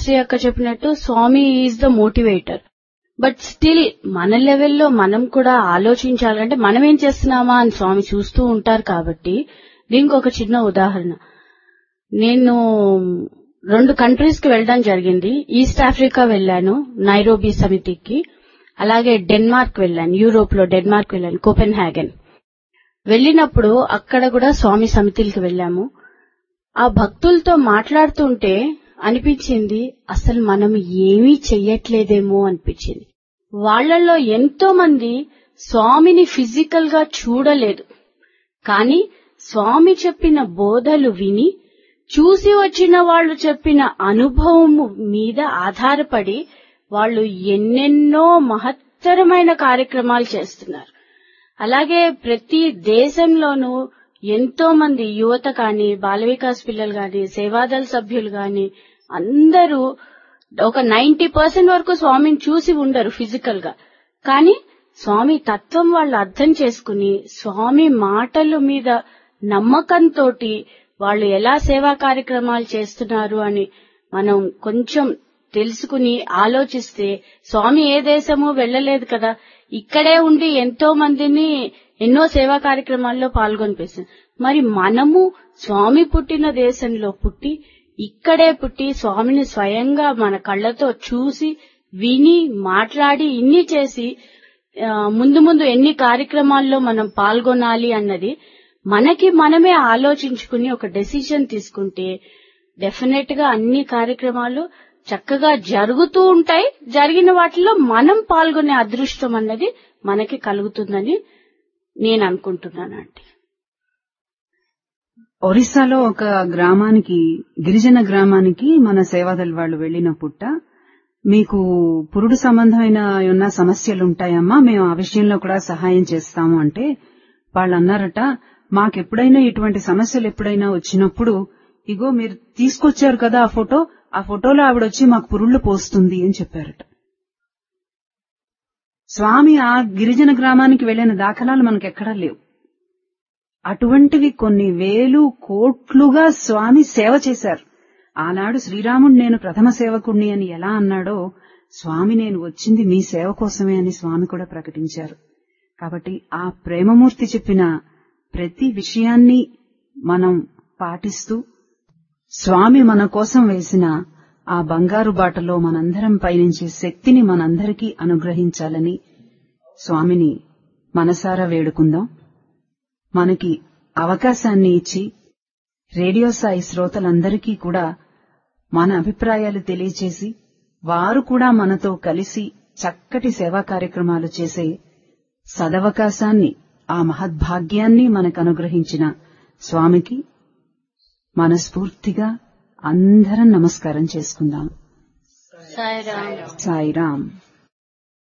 తులసి అక్క చెప్పినట్టు Swami is the motivator but still మన లెవెల్లో మనం కూడా ఆలోచించాలంటే మనం ఏం చేస్తున్నామా అని స్వామి చూస్తూ ఉంటారు కాబట్టి దీనికి ఒక చిన్న ఉదాహరణ నేను రెండు కంట్రీస్ కి వెళ్ళడం జరిగింది ఈస్ట్ ఆఫ్రికా వెళ్ళాను నైరోబీ సమితికి అలాగే డెన్మార్క్ వెళ్ళాను యూరోప్ లో డెన్మార్క్ వెళ్ళాను కోపెన్ హ్యాగన్ వెళ్ళినప్పుడు అక్కడ కూడా స్వామి సమితికి వెళ్ళాము ఆ భక్తులతో మాట్లాడుతుంటే అనిపించింది అసలు మనం ఏమీ చెయ్యట్లేదేమో అనిపించింది వాళ్ళల్లో ఎంతో మంది స్వామిని ఫిజికల్ గా చూడలేదు కానీ స్వామి చెప్పిన బోధలు విని చూసి వచ్చిన వాళ్ళు చెప్పిన అనుభవం మీద ఆధారపడి వాళ్ళు ఎన్నెన్నో మహత్తరమైన కార్యక్రమాలు చేస్తున్నారు అలాగే ప్రతి దేశంలోనూ ఎంతో మంది యువత కాని బాల వికాస్ పిల్లలు గాని సేవాదళ సభ్యులు గాని అందరూ ఒక నైన్టీ పర్సెంట్ వరకు స్వామిని చూసి ఉండరు ఫిజికల్ గా కానీ స్వామి తత్వం వాళ్ళు అర్థం చేసుకుని స్వామి మాటల మీద నమ్మకంతో వాళ్ళు ఎలా సేవా కార్యక్రమాలు చేస్తున్నారు అని మనం కొంచెం తెలుసుకుని ఆలోచిస్తే స్వామి ఏ దేశము వెళ్ళలేదు కదా ఇక్కడే ఉండి ఎంతో మందిని ఎన్నో సేవా కార్యక్రమాల్లో పాల్గొనిపిస్తుంది మరి మనము స్వామి పుట్టిన దేశంలో పుట్టి ఇక్కడే పుట్టి స్వామిని స్వయంగా మన కళ్ళతో చూసి విని మాట్లాడి ఇన్ని చేసి ఆ, ముందు ముందు ఎన్ని కార్యక్రమాల్లో మనం పాల్గొనాలి అన్నది మనకి మనమే ఆలోచించుకుని ఒక డెసిషన్ తీసుకుంటే డెఫినెట్ గా అన్ని కార్యక్రమాలు చక్కగా జరుగుతూ ఉంటాయి జరిగిన వాటిలో మనం పాల్గొనే అదృష్టం అన్నది మనకి కలుగుతుందని నేను అనుకుంటున్నానండి ఒరిస్సాలో ఒక గ్రామానికి గిరిజన గ్రామానికి మన సేవాదల్ వాళ్ళు వెళ్లిన పుట్ట మీకు పురుడు సంబంధమైన ఉన్న సమస్యలు ఉంటాయమ్మా మేము ఆ విషయంలో కూడా సహాయం చేస్తాము అంటే వాళ్ళు అన్నారట మాకెప్పుడైనా ఇటువంటి సమస్యలు ఎప్పుడైనా వచ్చినప్పుడు ఇగో మీరు తీసుకొచ్చారు కదా ఆ ఫోటో ఆ ఫోటోలో ఆవిడొచ్చి మాకు పురుళ్ళు పోస్తుంది అని చెప్పారట స్వామి ఆ గిరిజన గ్రామానికి వెళ్లిన దాఖలాలు మనకెక్కడా లేవు అటువంటివి కొన్ని వేలు కోట్లుగా స్వామి సేవ చేశారు ఆనాడు శ్రీరాముడు నేను ప్రథమ సేవకుణ్ణి అని ఎలా అన్నాడో స్వామి నేను వచ్చింది మీ సేవ కోసమే అని స్వామి కూడా ప్రకటించారు కాబట్టి ఆ ప్రేమమూర్తి చెప్పిన ప్రతి విషయాన్ని మనం పాటిస్తూ స్వామి మన కోసం వేసిన ఆ బంగారు బాటలో మనందరం పయనించే శక్తిని మనందరికీ అనుగ్రహించాలని స్వామిని మనసారా వేడుకుందాం మనకి అవకాశాన్ని ఇచ్చి రేడియో సాయి శ్రోతలందరికీ కూడా మన అభిప్రాయాలు తెలియచేసి వారు కూడా మనతో కలిసి చక్కటి సేవా కార్యక్రమాలు చేసే సదవకాశాన్ని ఆ మహద్భాగ్యాన్ని మనకు అనుగ్రహించిన స్వామికి మనస్ఫూర్తిగా అందరం నమస్కారం చేసుకుందాం సాయిరామ్ సాయిరాం